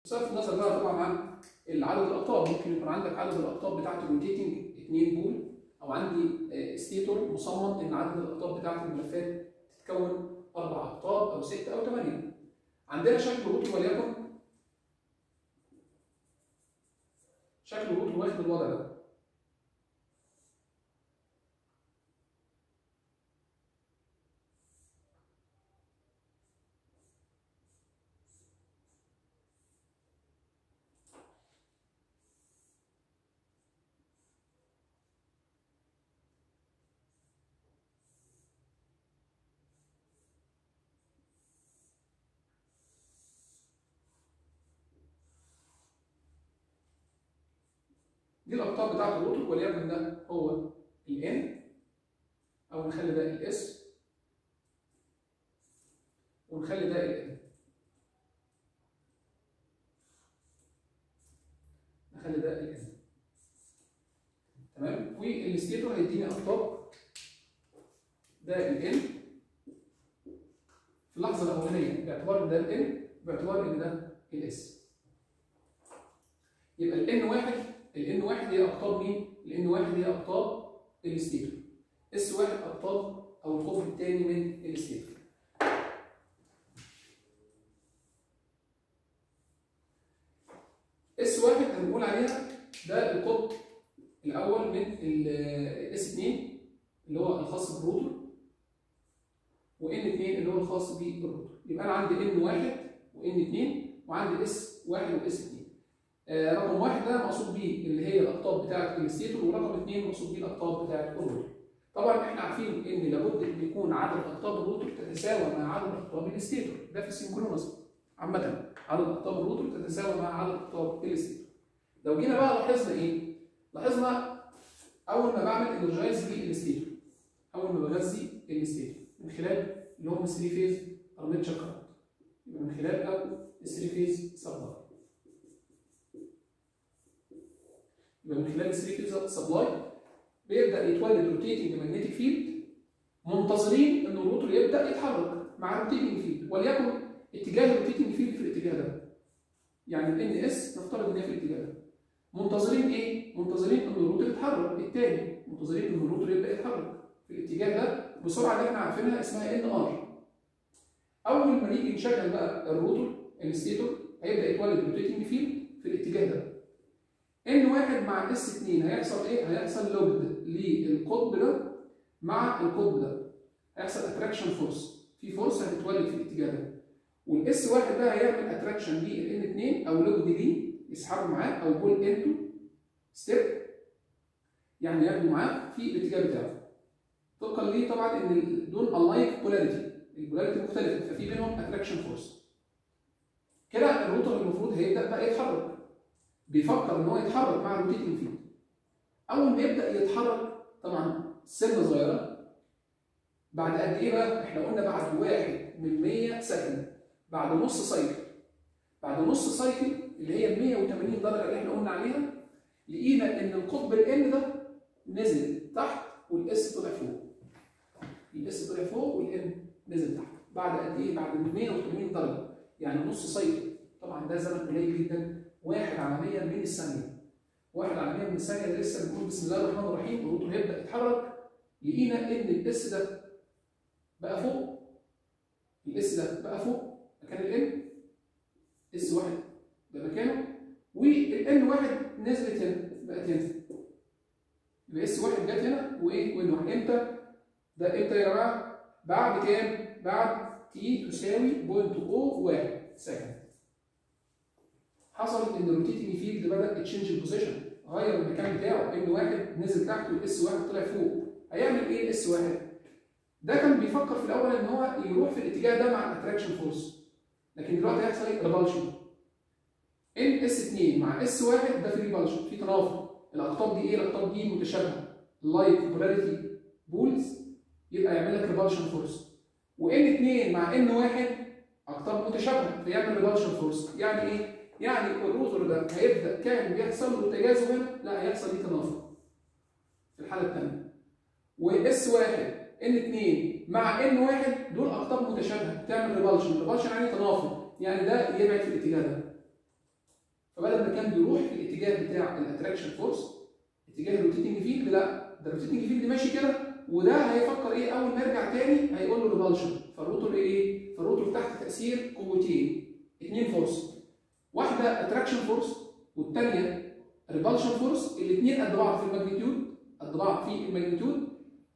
بصرف النظر بقى طبعا عن عدد الاقطاب ممكن يكون عندك عدد الاقطاب بتاعت الروتيتنج 2 بول او عندي ستيتور مصمم ان عدد الاقطاب بتاعت الملفات تتكون اربع اقطاب او ست او ثمانيه. عندنا شكل روتر وليكن شكل الروتر واخد الوضع ده. دي الاقطاب بتاعت الروتر وليكن ده هو الان او نخلي ده الاس ونخلي ده الان نخلي ده الان تمام والستيتور هيديني اقطاب ده الان في اللحظه الاولانيه باعتبار ان ده الان باعتبار ان ده الاس يبقى الان واحد الان واحد هي اقطاب مين؟ الان واحد هي اقطاب الستيتور. اس واحد اقطاب او القطب الثاني من الستيتور. اس واحد هنقول عليها ده القطب الاول من الاس 2 اللي هو الخاص بالروتور وان 2 اللي هو الخاص بالروتور. يبقى انا عندي ان واحد وان 2 وعندي اس واحد واس 2. آه رقم واحد ده مقصود بيه اللي هي الاقطاب بتاعه الستيتور ورقم اثنين مقصود بيه الاقطاب بتاعه الروتور. طبعا احنا عارفين ان لابد ان يكون عدد اقطاب الروتور تتساوى مع عدد اقطاب الستيتور ده في السينكرونس عامه عدد اقطاب الروتور تتساوى مع عدد اقطاب الستيتور. لو جينا بقى لاحظنا ايه؟ لاحظنا اول ما بعمل انرجايز للستيتور اول ما بغذي الستيتور من خلال اللي هم 3 فيز ارميتشر كارنت يبقى من خلال او 3 فيز سبلاي يبقى من خلال 3 فيز سبلاي بيبدا يتولد روتيتنج ماجنتيك فيلد منتظرين ان الروتور يبدا يتحرك مع الروتيتنج فيلد وليكن اتجاه الروتيتنج فيلد في الاتجاه ده يعني الان اس نفترض ان هي في الاتجاه ده منتظرين ايه؟ منتظرين ان الروتور يتحرك التاني منتظرين ان الروتور يبدا يتحرك في الاتجاه ده بسرعه اللي احنا عارفينها اسمها ان ار اول ما نيجي نشغل بقى الروتور الستيتور هيبدا يتولد روتيتنج فيلد في الاتجاه ده ان واحد مع اس 2 هيحصل ايه؟ هيحصل لوجد للقطب ده مع القطب ده هيحصل اتراكشن فورس في فورس هتتولد في الاتجاه ده والاس واحد ده هيعمل اتراكشن للان 2 او لوجد ليه يسحبه معاه او بول انتو ستيب يعني ياخده معاه في الاتجاه بتاعه طبقا ليه طبعا ان دول unlike بولاريتي البولاريتي مختلفه ففي بينهم اتراكشن فورس كده الروتر المفروض هيبدا بقى يتحرك بيفكر ان هو يتحرك مع الروتيتنج فيلد اول ما يبدا يتحرك طبعا سنه صغيره بعد قد ايه بقى؟ احنا قلنا بعد واحد من 100 سكند بعد نص سايكل بعد نص سايكل اللي هي ال 180 درجه اللي احنا قلنا عليها لقينا ان القطب الان ده نزل تحت والاس طلع فوق الاس طلع فوق والان نزل تحت بعد قد ايه؟ بعد 180 درجه يعني نص سايكل طبعا ده زمن قليل جدا واحد على 100 من الثانيه واحد على 100 من الثانيه ده لسه بنقول بسم الله الرحمن الرحيم الروتور هيبدا يتحرك لقينا ان الاس ده بقى فوق الاس ده بقى فوق مكان الان اس واحد ده مكانه والان واحد نزلت هنا بقت هنا يبقى اس واحد جت هنا وايه وان واحد امتى؟ ده امتى يا جماعه؟ بعد كام؟ بعد تي تساوي 0.01 سكند حصل ان الروتيتنج فيلد بدا يتشنج البوزيشن غير المكان بتاعه ان واحد نزل تحت والاس واحد طلع فوق هيعمل ايه الاس واحد؟ ده كان بيفكر في الاول ان هو يروح في الاتجاه ده مع الاتراكشن فورس لكن دلوقتي هيحصل ايه؟ ريبالشن ان اس 2 مع اس 1 ده في ريبالشن في تنافر الاقطاب دي ايه؟ الاقطاب دي متشابهه لايك بولاريتي بولز يبقى يعمل لك ريبالشن فورس وان 2 مع ان 1 اقطاب متشابهه فيعمل ريبالشن فورس يعني ايه؟ يعني الروتور ده هيبدا كان بيحصل له تجاذب هنا لا هيحصل ليه تنافر في الحاله الثانيه واس 1 ان 2 مع ان 1 دول اقطاب متشابهه بتعمل ريبالشن ريبالشن يعني تنافر يعني ده يبعد في الاتجاه ده فبدل ما كان بيروح في الاتجاه بتاع الاتراكشن فورس اتجاه الروتيتنج فيلد لا ده الروتيتنج فيلد ماشي كده وده هيفكر ايه اول ما يرجع تاني هيقول له ريبالشن فالروتور ايه؟ فالروتور تحت تاثير قوتين اثنين فورس واحده اتراكشن فورس والثانيه ريبالشن فورس الاثنين قد بعض في الماجنتيود قد بعض في الماجنتيود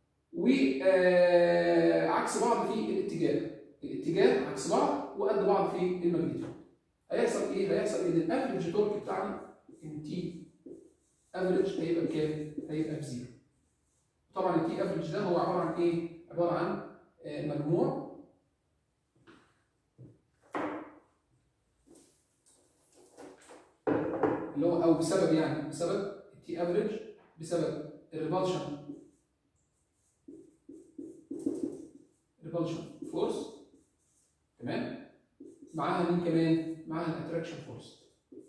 وعكس بعض في الاتجاه الاتجاه عكس بعض وقد بعض في الماجنتيود هيحصل ايه؟ هيحصل ان الافرج تورك بتاعنا ان تي افريج هيبقى بكام؟ هيبقى بزيرو. طبعا التي افريج ده هو عباره عن ايه؟ عباره عن آه، مجموع اللي هو او بسبب يعني بسبب التي افريج بسبب الريبالشن ريبالشن فورس تمام؟ معاها مين كمان؟ معاها الاتراكشن فورس.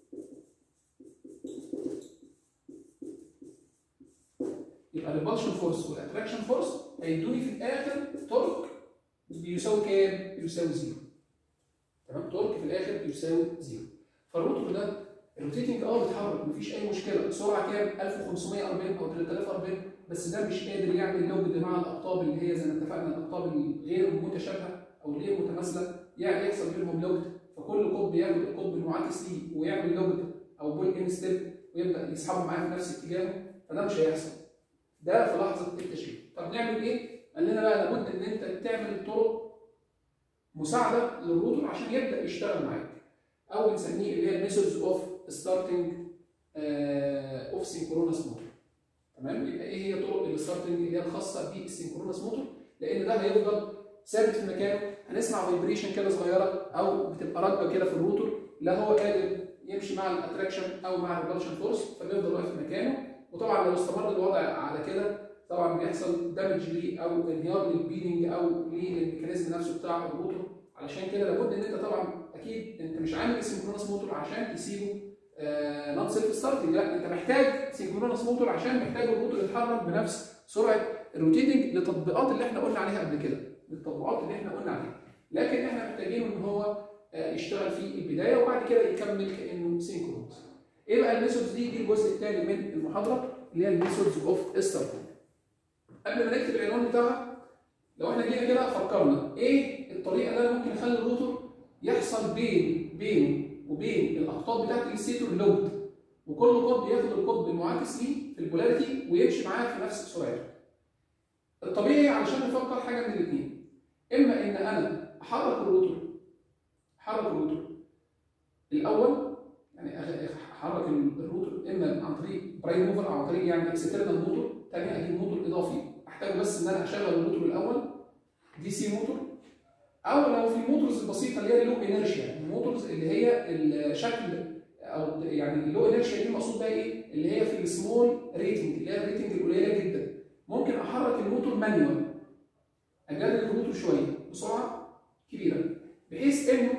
يبقى الريبالشن فورس والاتراكشن فورس هيدوني في الاخر تورك بيساوي كام؟ بيساوي زيرو. تمام؟ تورك في الاخر بيساوي زيرو. فالروتور ده الروتيتنج اه بيتحرك مفيش اي مشكله، سرعه كام؟ 1540 او 3040 بس ده مش قادر يعمل لوج مع الاقطاب اللي هي زي ما اتفقنا الاقطاب الغير متشابهه او الغير متماثله يعني يحصل بينهم لوج فكل قطب ياخد القطب المعاكس ليه ويعمل لوج او بول ان ستيب ويبدا يسحبه معاه في نفس اتجاهه فده مش هيحصل. ده في لحظه التشغيل طب نعمل ايه قال لنا بقى لابد ان انت تعمل طرق مساعده للروتور عشان يبدا يشتغل معاك او بنسميه اللي هي الميثودز اوف ستارتنج اوف سينكرونس موتور تمام يبقى ايه هي طرق الستارتنج اللي هي الخاصه بالسينكرونس موتور لان ده هيفضل ثابت في مكانه هنسمع فايبريشن كده صغيره او بتبقى راكبه كده في الروتور لا هو قادر يمشي مع الاتراكشن او مع الريبلشن فورس فبيفضل واقف في مكانه وطبعا لو استمر الوضع على كده طبعا بيحصل دامج ليه او انهيار للبيلنج او للميكانيزم نفسه بتاع الروتور علشان كده لابد ان انت طبعا اكيد انت مش عامل سينكرونس موتور عشان تسيبه نون سيلف ستارتنج لا انت محتاج سينكرونس موتور عشان محتاج الروتور يتحرك بنفس سرعه الروتيتنج للتطبيقات اللي احنا قلنا عليها قبل كده للتطبيقات اللي احنا قلنا عليها لكن احنا محتاجينه ان هو يشتغل في البدايه وبعد كده يكمل كانه سينكرونس ايه بقى الميثودز دي؟ دي الجزء الثاني من المحاضره اللي هي الميثودز اوف ستارتنج. قبل ما نكتب العنوان بتاعها لو احنا جينا كده فكرنا ايه الطريقه اللي انا ممكن اخلي الروتور يحصل بين بينه وبين الاقطاب بتاعت الستيتور لود وكل قطب ياخد القطب المعاكس ليه في البولاريتي ويمشي معاه في نفس سرعته. الطبيعي علشان نفكر حاجه من الاثنين اما ان انا احرك الروتور احرك الروتور الاول يعني احرك الروتور اما عن طريق برايم موفر او عن طريق يعني اكسترنال موتور ثاني اجيب موتور اضافي احتاج بس ان انا اشغل الموتور الاول دي سي موتور او لو في الموتورز البسيطه اللي هي اللو انرشيا الموتورز اللي هي الشكل او يعني اللو انرشيا دي المقصود بها ايه؟ اللي هي في السمول ريتنج اللي هي الريتنج القليله جدا ممكن احرك الموتور مانيوال اجرب الموتور شويه بسرعه كبيره بحيث انه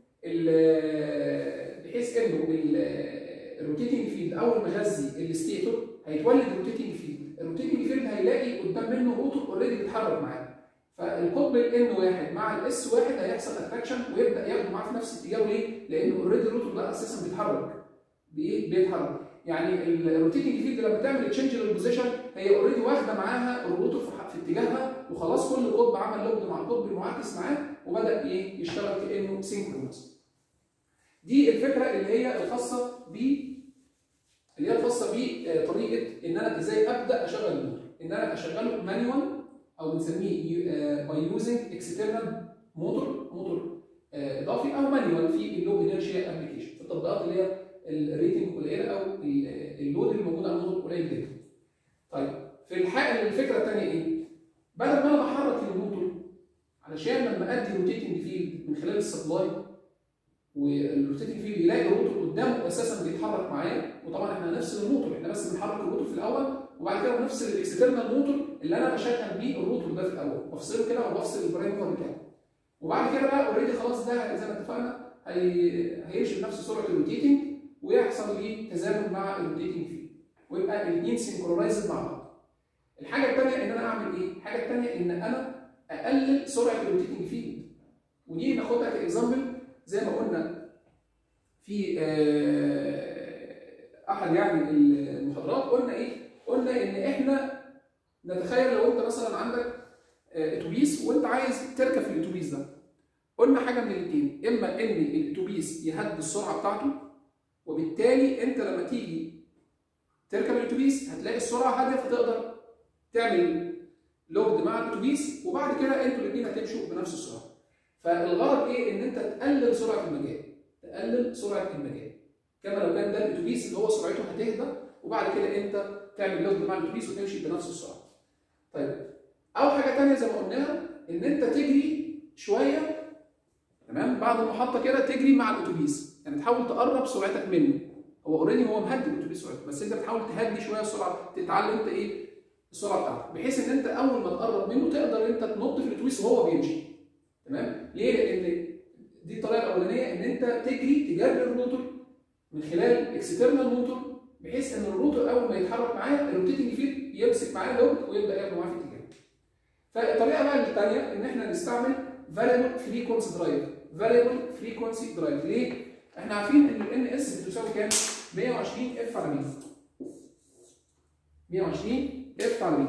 بحيث انه الروتيتنج فيلد اول ما غذي الستيتور هيتولد روتيتنج فيلد الروتيتنج فيلد هيلاقي قدام منه روتور اوريدي بيتحرك معاه فالقطب الان واحد مع الاس واحد هيحصل اتراكشن ويبدا ياخده معاه في نفس اتجاهه ليه؟ لانه اوريدي الروتور ده اساسا بيتحرك بايه؟ بيتحرك يعني الروتيتنج فيلد لما تعمل تشينج للبوزيشن هي اوريدي واخده معاها الروتور في اتجاهها وخلاص كل قطب عمل لود مع القطب المعاكس معاه وبدا ايه؟ يشتغل كانه سينكرونس دي الفكره اللي هي الخاصه ب اللي هي الخاصه بطريقه ان انا ازاي ابدا اشغل الموتور ان انا اشغله مانيوال او بنسميه باي يوزنج اكسترنال موتور موتور اضافي او مانيوال في اللو انرشيا ابلكيشن في التطبيقات اللي هي الريتنج قليله او اللود اللي موجود على الموتور قليل جدا. طيب في الحقيقه الفكره الثانيه ايه؟ بدل ما انا بحرك الموتور علشان لما ادي روتيتنج فيلد من خلال السبلاي والروتيتنج فيلد يلاقي الروتور قدامه اساسا بيتحرك معايا وطبعا احنا هنفصل الموتور احنا بس بنحرك الروتور في الاول وبعد كده بنفصل الاكسترنال موتور اللي انا بشغل بيه الروتور ده في الاول بفصله كده وبفصل البرايمر بتاعه وبعد كده بقى اوريدي خلاص ده زي ما اتفقنا هي... هيمشي بنفس سرعه الروتيتنج ويحصل ليه تزامن مع الروتيتنج فيلد ويبقى الاثنين سينكرونايزد مع بعض الحاجه الثانيه ان انا اعمل ايه؟ الحاجه الثانيه ان انا اقلل سرعه الروتيتنج فيلد ودي ناخدها كاكزامبل زي ما قلنا في آه احد يعني المحاضرات قلنا ايه؟ قلنا ان احنا نتخيل لو انت مثلا عندك آه، اتوبيس وانت عايز تركب في الاتوبيس ده قلنا حاجه من الاثنين اما ان الاتوبيس يهدي السرعه بتاعته وبالتالي انت لما تيجي تركب الاتوبيس هتلاقي السرعه هاديه فتقدر تعمل لوجد مع الاتوبيس وبعد كده انتوا الاثنين هتمشوا بنفس السرعه فالغرض ايه ان انت تقلل سرعه المجال تقلل سرعه المجال كما لو كان ده الاتوبيس اللي هو سرعته هتهدى وبعد كده انت تعمل لوجد مع الاتوبيس وتمشي بنفس السرعه طيب او حاجه ثانيه زي ما قلناها ان انت تجري شويه تمام بعد المحطه كده تجري مع الاتوبيس يعني تحاول تقرب سرعتك منه هو اوريدي هو مهدي الاتوبيس سرعته بس انت بتحاول تهدي شويه السرعه تتعلم انت ايه السرعه بتاعته بحيث ان انت اول ما تقرب منه تقدر انت تنط في الاتوبيس وهو بيمشي تمام ليه لان دي الطريقه الاولانيه ان انت تجري تجري الروتور من خلال اكسترنال موتور بحيث ان الروتور اول ما يتحرك معاه الروتيتنج فيلد يمسك معاه لوج ويبدا ياخده معاه في اتجاه فالطريقه بقى الثانيه ان احنا نستعمل variable frequency drive variable frequency drive ليه؟ احنا عارفين ان ال اس بتساوي كام؟ 120 اف على 100 120 اف على 100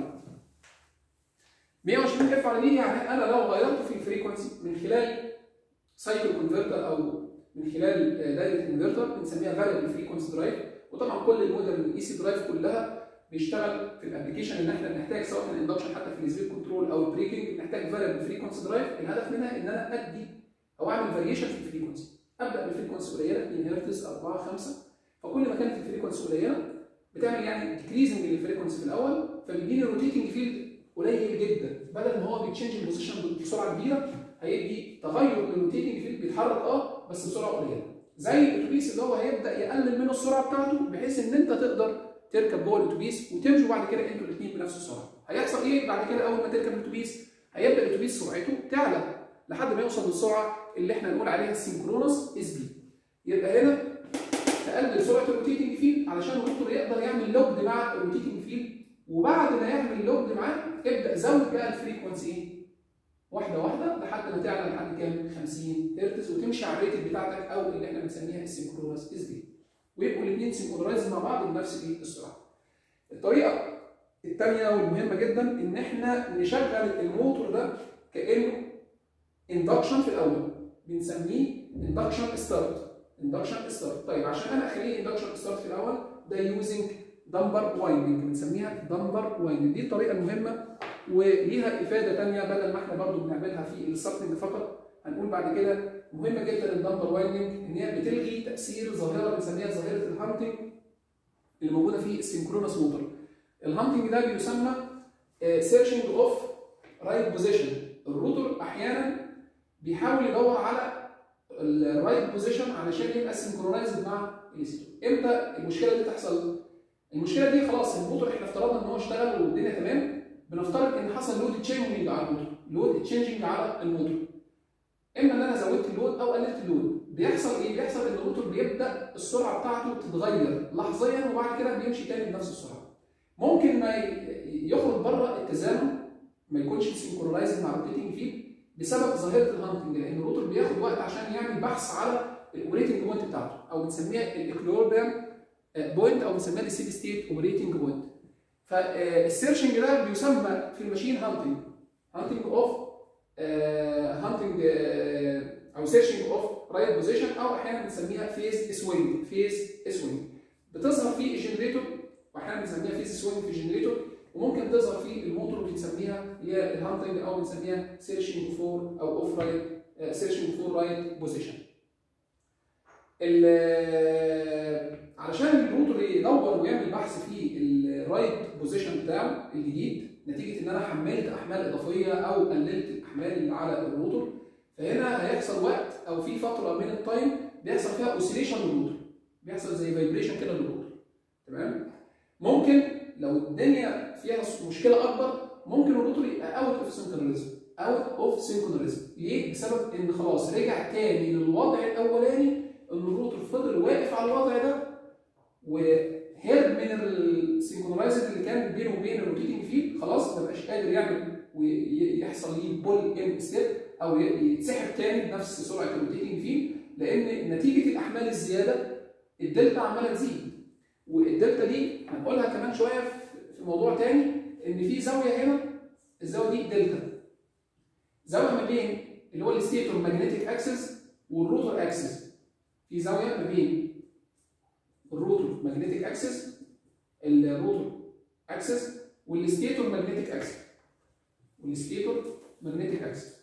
120 اف على 100 يعني انا لو غيرت في الفريكونسي من خلال سايكل كونفرتر او من خلال دايركت انفرتر بنسميها فاريبل فريكونسي درايف وطبعا كل المودرن اي سي درايف كلها بيشتغل في الابلكيشن ان احنا بنحتاج سواء في الاندكشن حتى في السبيد كنترول او البريكنج بنحتاج فاريبل فريكونسي درايف الهدف منها ان انا ادي او اعمل فاريشن في الفريكونسي ابدا بفريكونسي قليله 2 هرتز 4 5 فكل ما كانت الفريكونسي قليله بتعمل يعني ديكريزنج للفريكونسي في الاول فبيديني روتيتنج فيلد قليل جدا بدل ما هو بيتشنج البوزيشن بسرعه كبيره هيدي تغير للروتيتنج فيلد بيتحرك اه بس بسرعه قليله زي الاتوبيس اللي هو هيبدا يقلل من السرعه بتاعته بحيث ان انت تقدر تركب جوه الاتوبيس وتمشوا بعد كده انتوا الاثنين بنفس السرعه هيحصل ايه بعد كده اول ما تركب الاتوبيس هيبدا الاتوبيس سرعته تعلى لحد ما يوصل للسرعه اللي احنا نقول عليها السينكرونس اس بي يبقى هنا تقلل سرعه الروتيتنج فيلد علشان الروتور يقدر يعمل لوجد مع الروتيتنج فيلد وبعد ما يعمل لوجد معاه ابدا زود بقى الفريكونسي ايه واحده واحده لحد ما تعلى لحد كام 50 هرتز وتمشي على الريتد بتاعتك او اللي احنا بنسميها السينكرونس اس بي ويبقوا الاثنين سينكرورايز مع بعض بنفس الايه السرعه الطريقه الثانيه والمهمه جدا ان احنا نشغل الموتور ده كانه اندكشن في الاول بنسميه اندكشن ستارت اندكشن ستارت طيب عشان انا اخليه اندكشن ستارت في الاول ده يوزنج دمبر وايندنج بنسميها دمبر وايندنج دي الطريقه المهمه وليها افاده ثانيه بدل ما احنا برضو بنعملها في السبتنج فقط هنقول بعد كده مهمه جدا الدمبر وايندنج ان هي بتلغي تاثير ظاهره بنسميها ظاهره الهانتنج اللي موجوده في السينكرونس موتور الهانتنج ده بيسمى سيرشنج اوف رايت بوزيشن الروتور احيانا بيحاول يدور على الرايت بوزيشن علشان يبقى سينكرونايزد مع الاستو امتى المشكله دي تحصل المشكله دي خلاص الموتور احنا افترضنا ان هو اشتغل والدنيا تمام بنفترض ان حصل لود تشينجنج على الموتور لود تشينجنج على الموتور اما ان انا زودت اللود او قللت اللود بيحصل ايه بيحصل ان الروتور بيبدا السرعه بتاعته تتغير لحظيا وبعد كده بيمشي تاني بنفس السرعه ممكن ما يخرج بره التزامن ما يكونش سينكرونايز مع الروتيتنج فيد بسبب ظاهره الهانتنج لان الروتور بياخد وقت عشان يعمل بحث على الاوبريتنج بوينت بتاعته او بنسميها الاكلوربيم بوينت او بنسميها الستيدي ستيت اوبريتنج بوينت فالسيرشنج ده بيسمى في الماشين هانتنج هانتنج اوف هانتنج او سيرشنج اوف رايت بوزيشن او احيانا بنسميها فيز سوينج فيز سوينج بتظهر في الجنريتور واحيانا بنسميها فيز سوينج في الجنريتور وممكن تظهر في الموتور بنسميها اللي هي الهانتنج او بنسميها سيرشنج فور او اوف رايت سيرشنج فور رايت بوزيشن علشان الروتور يدور ويعمل بحث في الرايت بوزيشن بتاعه الجديد نتيجه ان انا حملت احمال اضافيه او قللت الاحمال اللي على الروتور فهنا هيحصل وقت او في فتره من التايم بيحصل فيها اوسيليشن للروتور بيحصل زي فايبريشن كده للروتور تمام ممكن لو الدنيا فيها مشكله اكبر ممكن الروتور يبقى اوت اوف سينكرونيزم اوت اوف سينكرونيزم ليه؟ بسبب ان خلاص رجع تاني للوضع الاولاني ان الروتور فضل واقف على الوضع ده وهرب من السينكرونايزر اللي كان بينه وبين الروتيتنج فيد خلاص ما بقاش قادر يعمل ويحصل ليه بول ان ستيب او يتسحب تاني بنفس سرعه الروتيتنج فيد لان نتيجه الاحمال الزياده الدلتا عماله تزيد والدلتا دي هنقولها كمان شويه في موضوع تاني ان في زاويه هنا الزاويه دي دلتا زاويه ما بين اللي هو الستيتور ماجنتيك اكسس والروتور اكسس في زاويه ما بين الروتور ماجنتيك اكسس الروتور اكسس والستيتور ماجنتيك اكسس والستيتور ماجنتيك اكسس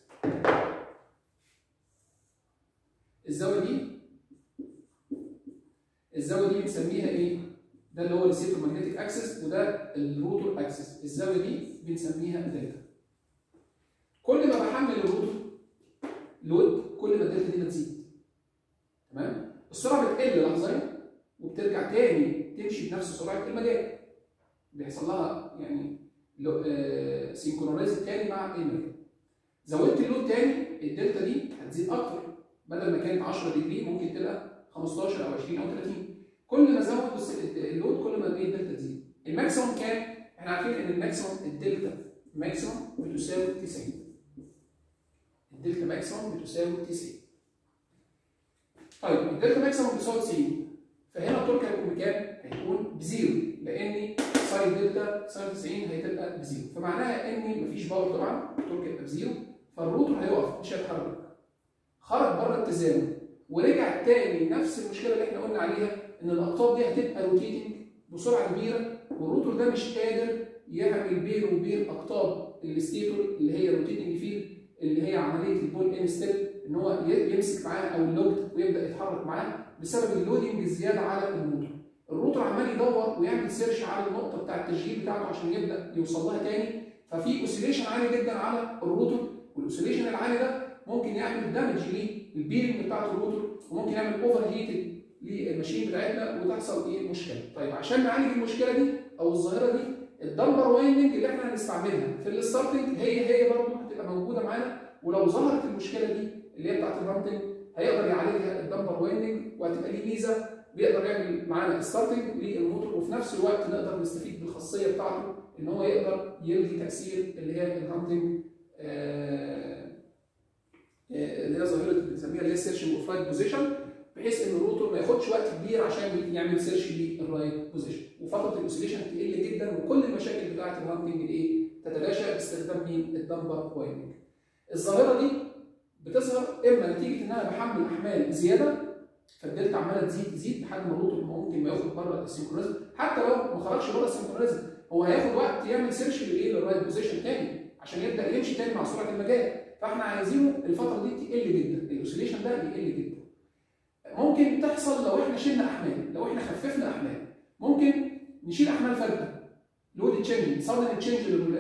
الزاويه دي الزاويه دي بنسميها ايه؟ ده اللي هو الستيتور ماجنتيك اكسس وده الروتور اكسس الزاويه دي بنسميها دلتا كل ما بحمل الروتور لود كل ما الدلتا دي بتزيد تمام السرعه بتقل لحظيا وبترجع تاني تمشي بنفس سرعه المجال بيحصل لها يعني آه سينكرونايز تاني مع المجال زودت اللود تاني الدلتا دي هتزيد اكتر بدل ما كانت 10 ديجري ممكن تبقى 15 او 20 او 30 كل ما زود اللود كل ما ايه الدلتا تزيد الماكسيموم كام؟ احنا عارفين ان الماكسيموم الدلتا ماكسيموم بتساوي 90 الدلتا ماكسيموم بتساوي 90 طيب الدلتا ماكسيموم بتساوي 90 فهنا التورك هيكون بكام؟ هيكون بزيرو لان ساين دلتا ساين 90 هتبقى بزيرو فمعناها ان مفيش باور طبعا التورك هيبقى بزيرو فالروتور هيقف مش هيتحرك خرج بره التزامن ورجع تاني نفس المشكله اللي احنا قلنا عليها ان الاقطاب دي هتبقى روتيتنج بسرعه كبيره والروتور ده مش قادر يعمل بينه وبين اقطاب الستيتور اللي هي روتيتنج فيلد اللي هي عمليه البول ان ستيب ان هو يمسك معاه او اللود ويبدا يتحرك معاه بسبب اللودنج الزياده على الموتور. الروتور عمال يدور ويعمل سيرش على النقطه بتاع التشغيل بتاعته عشان يبدا يوصل لها تاني ففي اوسيليشن عالي جدا على الروتور والاوسيليشن العالي ده ممكن يعمل دامج للبيرنج بتاعت الروتور وممكن يعمل اوفر هيتنج للماشين بتاعتنا وتحصل ايه مشكله. طيب عشان نعالج المشكله دي او الظاهره دي الدمبر وايندنج اللي احنا هنستعملها في الستارتنج هي هي برضه هتبقى موجوده معانا ولو ظهرت المشكله دي اللي هي بتاعت الرامتنج هيقدر يعالجها الدمبر وايندنج وهتبقى ليه ميزه بيقدر يعمل معانا ستارتنج للموتور وفي نفس الوقت نقدر نستفيد بالخاصيه بتاعته ان هو يقدر يلغي تاثير اللي هي الرامتنج آه اللي هي ظاهره بنسميها اللي هي سيرشنج اوف رايت بوزيشن بحيث ان الروتور ما ياخدش وقت كبير عشان يعمل سيرش للرايت بوزيشن وفتره الاوسيليشن تقل جدا وكل المشاكل بتاعه الهانتنج ايه تتلاشى باستخدام مين الدمبر وايندنج الظاهره دي بتظهر اما نتيجه ان انا بحمل احمال زياده فالدلتا عماله تزيد تزيد لحد ما الروتور ممكن ما يخرج بره السنكرونيزم حتى لو ما خرجش بره السنكرونيزم هو هياخد وقت يعمل سيرش للايه للرايت بوزيشن تاني عشان يبدا يمشي تاني مع سرعه المجال فاحنا عايزينه الفتره دي تقل جدا الاوسيليشن ده يقل جدا ممكن تحصل لو احنا شلنا احمال لو احنا خففنا احمال ممكن نشيل احمال فجاه لود تشينج صادم تشينج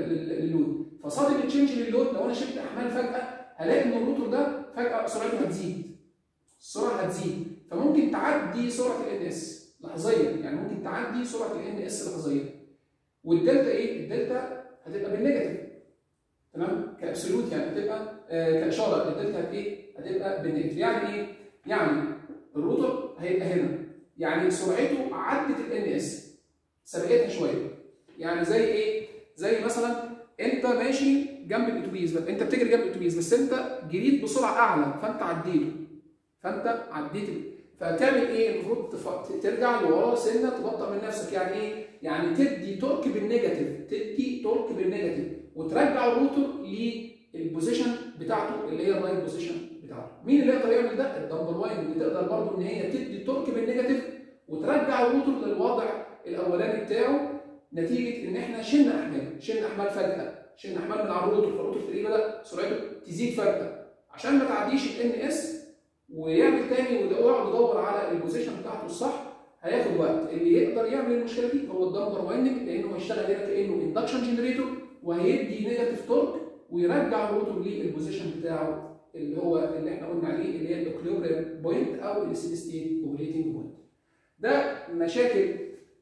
للود فصادم تشينج للود لو انا شلت احمال فجاه هلاقي ان الروتور ده فجاه سرعته هتزيد السرعه هتزيد فممكن تعدي سرعه الان اس لحظيا يعني ممكن تعدي سرعه الان اس لحظيا والدلتا ايه؟ الدلتا هتبقى بالنيجاتيف تمام؟ كابسولوت يعني هتبقى آه كاشاره الدلتا ايه؟ هتبقى بالنيجاتيف يعني ايه؟ يعني الروتور هيبقى هنا يعني سرعته عدت الان اس سبقتها شويه يعني زي ايه؟ زي مثلا انت ماشي جنب الاتوبيس انت بتجري جنب الاتوبيس بس انت جريت بسرعه اعلى فانت عديته فانت عديت فتعمل ايه؟ المفروض ترجع لورا سنه تبطئ من نفسك يعني ايه؟ يعني تدي تورك بالنيجاتيف تدي تورك بالنيجاتيف وترجع الروتور للبوزيشن بتاعته اللي هي الرايت بوزيشن بتاعته. مين اللي يقدر يعمل ده؟ الدمبر واين اللي تقدر برضه ان هي تدي تورك بالنيجاتيف وترجع الروتور للوضع الاولاني بتاعه نتيجه ان احنا شلنا احمال، شلنا احمال فجاه، شلنا احمال من على الروتور فالروتور تلاقيه بدا سرعته تزيد فجاه عشان ما تعديش الان اس ويعمل تاني ويقعد يدور على البوزيشن بتاعته الصح هياخد وقت اللي يقدر يعمل المشكله دي هو الدمبر وايندنج لانه هيشتغل هنا كانه اندكشن جنريتور وهيدي نيجاتيف تورك ويرجع الروتور للبوزيشن بتاعه اللي هو اللي احنا قلنا عليه اللي هي الاكليبريم بوينت او الستيدي ستيت اوبريتنج بوينت. ده مشاكل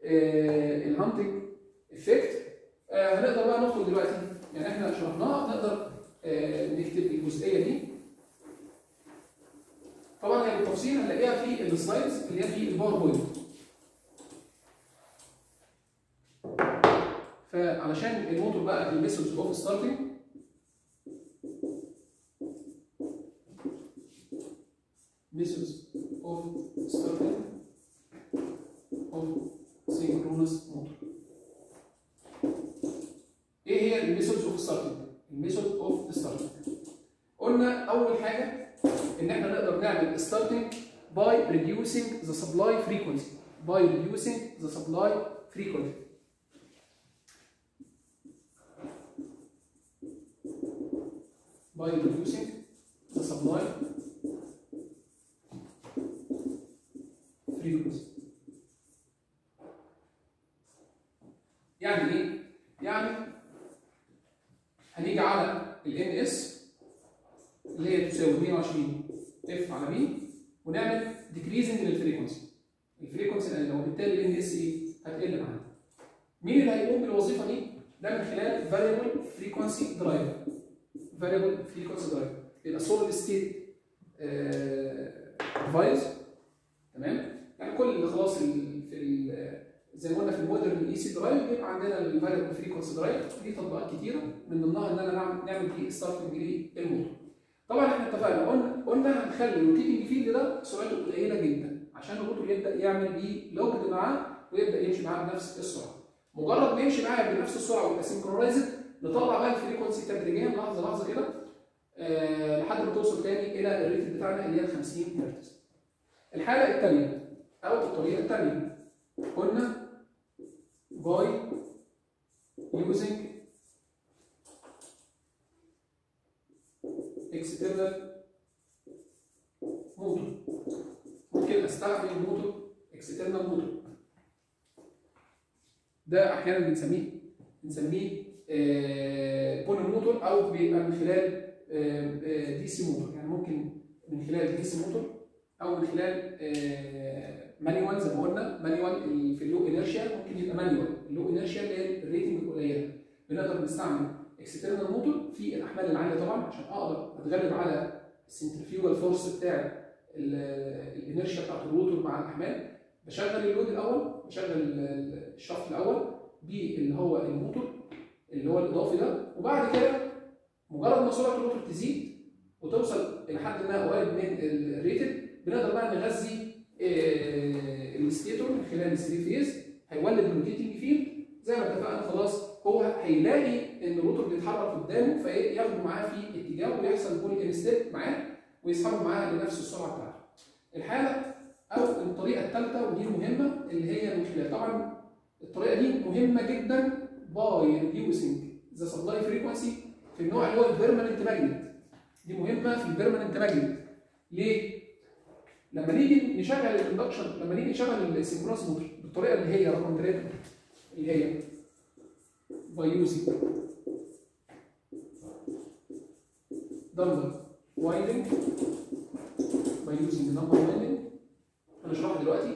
آه الهانتنج افكت آه هنقدر بقى ندخل دلوقتي يعني احنا شرحناها نقدر آه نكتب الجزئيه دي طبعا هي بالتفصيل هنلاقيها في السلايدز اللي هي في الباوربوينت فعلشان الموتور بقى الميثودز اوف ستارتنج methods of starting of سينكرونس موتور ايه هي الميثودز اوف ستارتنج الميثود اوف ستارتنج قلنا اول حاجه ان احنا نقدر نعمل ستارتنج by reducing the supply frequency by reducing the supply frequency by reducing the supply frequency يعني ايه؟ يعني هنيجي على ال NS اللي هي تساوي 120 اف على بي ونعمل ديكريزنج للفريكونسي الفريكونسي اللي وبالتالي ال NS ايه؟ هتقل معانا مين اللي هيقوم بالوظيفه دي؟ ده من خلال variable frequency driver variable frequency driver يبقى solid state ديفايس تمام يعني كل اللي خلاص ال في ال زي ما قلنا في المودرن اي سي درايف بيبقى عندنا الفاريبل فريكونسي درايف دي تطبيقات كتيره من ضمنها ان انا نعمل نعمل دي ستارتنج للموتور طبعا احنا اتفقنا قلنا قلنا هنخلي الروتيتنج فيلد ده سرعته قليله جدا عشان الموتور يبدا يعمل بيه لوجد معاه ويبدا يمشي معاه بنفس السرعه مجرد ما يمشي معايا بنفس السرعه ويبقى سينكرونايزد نطلع بقى الفريكونسي تدريجيا لحظه لحظه كده آه لحد ما توصل تاني الى الريت بتاعنا اللي هي 50 هرتز. الحاله الثانيه او الطريقه الثانيه قلنا by using external motor ممكن استخدم موتور external موتور ده احيانا بنسميه بنسميه بول موتور او بيبقى من خلال دي سي موتور يعني ممكن من خلال دي سي موتور او من خلال مانيوال زي ما قلنا مانيوال في اللو انرشيا ممكن يبقى مانيوال اللو انرشيا اللي هي الريتنج القليله بنقدر نستعمل اكسترنال موتور في الاحمال العاليه طبعا عشان اقدر اتغلب على السنترفيوجال فورس بتاع الانرشيا بتاعت الروتور مع الاحمال بشغل اللود الاول بشغل الشافت الاول باللي هو الموتور اللي هو الاضافي ده وبعد كده مجرد ما سرعه الروتور تزيد وتوصل الى حد ما قريب من الريتد بنقدر بقى نغذي الستيتور من خلال الثري فيز هيولد الروتيتنج فيلد زي ما اتفقنا خلاص هو هيلاقي ان الروتور بيتحرك قدامه فياخده معاه في اتجاه ويحصل بول انستيت معاه ويسحبه معاه لنفس السرعه بتاعته. الحاله او الطريقه الثالثه ودي المهمه اللي هي من خلال طبعا الطريقه دي مهمه جدا باي ريديوسنج ذا سبلاي فريكونسي في النوع اللي هو البيرمننت ماجنت دي مهمه في البيرمننت ماجنت ليه؟ لما نيجي نشغل الاندكشن لما نيجي نشغل السنكرونس موتور بالطريقه اللي هي رقم 3 اللي هي by using number winding by using number winding هنشرحها دلوقتي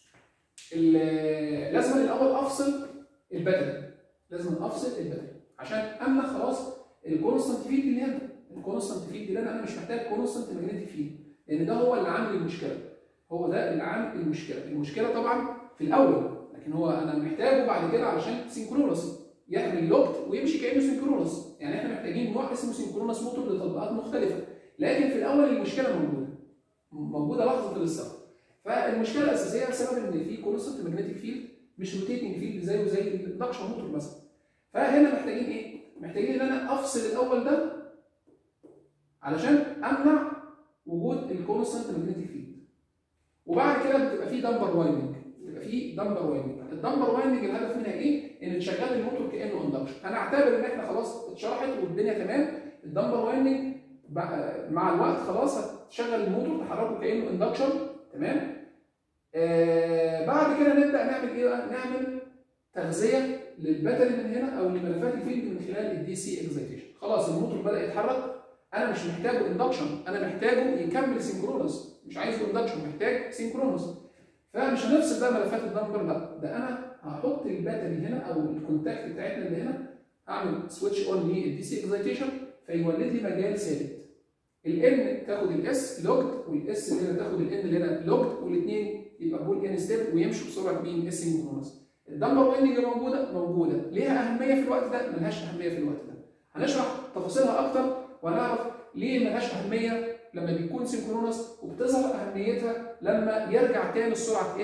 لازم الاول افصل الباتري لازم افصل الباتري عشان امنع خلاص الكونستنت فيلد اللي هنا الكونستنت فيلد اللي انا انا مش محتاج كونستنت ماجنتيك فيلد لان ده هو اللي عامل المشكله هو ده اللي عامل المشكله المشكله طبعا في الاول لكن هو انا محتاجه بعد كده علشان سينكرونس يعمل لوكت ويمشي كانه سينكرونس يعني احنا محتاجين نوع اسمه سينكرونس موتور لتطبيقات مختلفه لكن في الاول المشكله موجوده موجوده لحظه الاستخدام فالمشكله الاساسيه بسبب ان في كونستنت ماجنتيك فيلد مش روتيتنج فيلد زيه زي النقشه موتور مثلا فهنا محتاجين ايه؟ محتاجين ان انا افصل الاول ده علشان امنع وجود الكونستنت ماجنتيك فيلد وبعد كده بتبقى في دمبر وايندنج بتبقى في دمبر وايندنج الدمبر وايندنج الهدف منها ايه؟ ان تشغل الموتور كانه اندكشن انا اعتبر ان احنا خلاص اتشرحت والدنيا تمام الدمبر وايندنج مع الوقت خلاص هتشغل الموتور تحركه كانه اندكشن تمام آه بعد كده نبدا نعمل ايه بقى؟ نعمل تغذيه للباتري من هنا او لملفات الفيلد من خلال الدي سي اكزيتيشن خلاص الموتور بدا يتحرك انا مش محتاجه اندكشن انا محتاجه يكمل سينكرونس مش عايزه اندكشن محتاج سينكرونس فمش هنفصل بقى ملفات الدمبر لا ده انا هحط الباتري هنا او الكونتاكت بتاعتنا اللي هنا اعمل سويتش اون للدي سي اكزيتيشن فيولد لي مجال ثابت الان تاخد الاس لوجد والاس اللي هنا تاخد الان اللي هنا لوجد والاثنين يبقى بول ان ستيب ويمشوا بسرعه مين السينكرونس الدمبر وايندنج موجوده موجوده ليها اهميه في الوقت ده ملهاش اهميه في الوقت ده هنشرح تفاصيلها اكتر وهنعرف ليه ملهاش اهميه لما بيكون سينكرونس وبتظهر اهميتها لما يرجع تاني السرعه تقل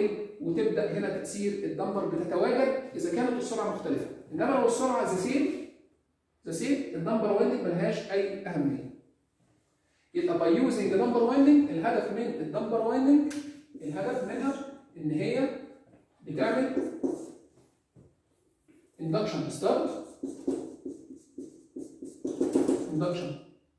وتبدا هنا تاثير الدمبر بتتواجد اذا كانت السرعه مختلفه انما لو السرعه ذا سيم ذا سيم الدمبر وايندنج ملهاش اي اهميه يبقى باي يوزنج دمبر وايندنج الهدف من الدمبر وايندنج الهدف منها ان هي بتعمل induction start induction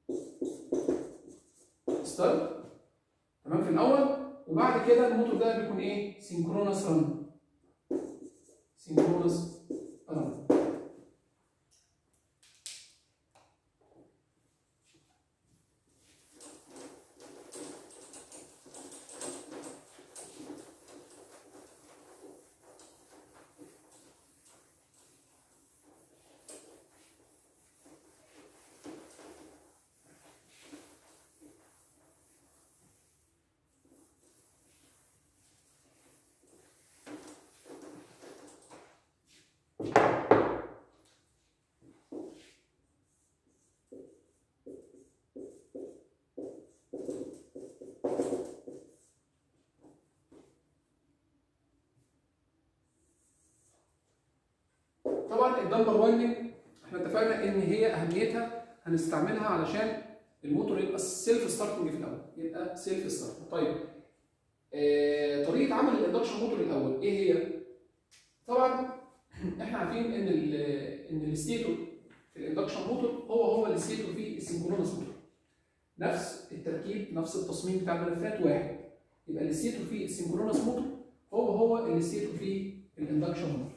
start تمام في الاول وبعد كده الموتور ده بيكون ايه synchronous run synchronous run طبعا الدمبر وايندنج احنا اتفقنا ان هي اهميتها هنستعملها علشان الموتور يبقى سيلف ستارتنج في الاول يبقى سيلف ستارت طيب آه طريقه عمل الاندكشن موتور الاول ايه هي طبعا احنا عارفين ان ال ان الستيتور في الاندكشن موتور هو هو الستيتور في السنكرونس موتور نفس التركيب نفس التصميم بتاع الملفات واحد يبقى الستيتور في السنكرونس موتور هو هو الستيتور في الاندكشن موتور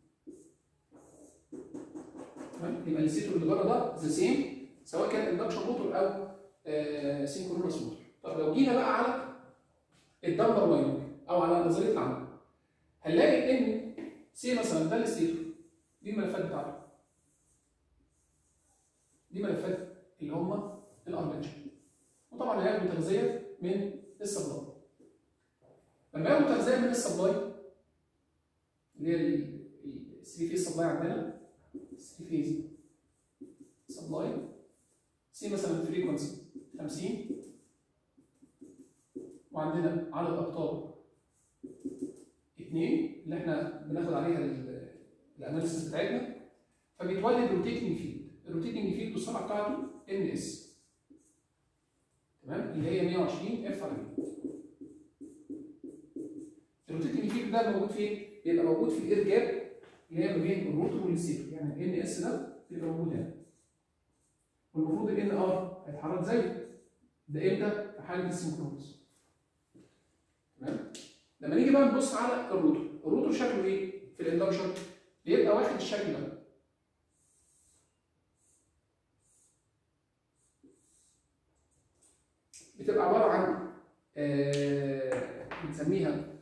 تمام يبقى الستيتور اللي بره ده ذا سيم سواء كان اندكشن موتور او سينكرونس موتور طب لو جينا بقى على الدمبر وايندنج او على نظريه العمل هنلاقي ان سي مثلا ده الستيتور دي الملفات بتاعته دي ملفات اللي هم الارمنشر وطبعا هياخدوا تغذيه من السبلاي لما ياخدوا تغذيه من السبلاي اللي هي ال 3 فيز سبلاي عندنا 3 فيز سبلاي سي مثلا فريكونسي 50 وعندنا عدد اقطاب 2 اللي احنا بناخد عليها الاناليسيس بتاعتنا فبيتولد روتيتنج فيلد الروتيتنج فيلد السرعه بتاعته ان اس تمام اللي هي 120 اف ار الروتيتنج فيلد ده موجود فين؟ بيبقى موجود في الاير جاب اللي هي ما بين الروتور والستيتور يعني الان اس ده بيبقى موجود هنا والمفروض الان ار هيتحرك زيه ده امتى؟ في حاله السنكرونس تمام؟ لما نيجي بقى نبص على الروتور الروتور شكله ايه؟ في الاندكشن بيبقى واخد الشكل ده بتبقى عباره عن آه بنسميها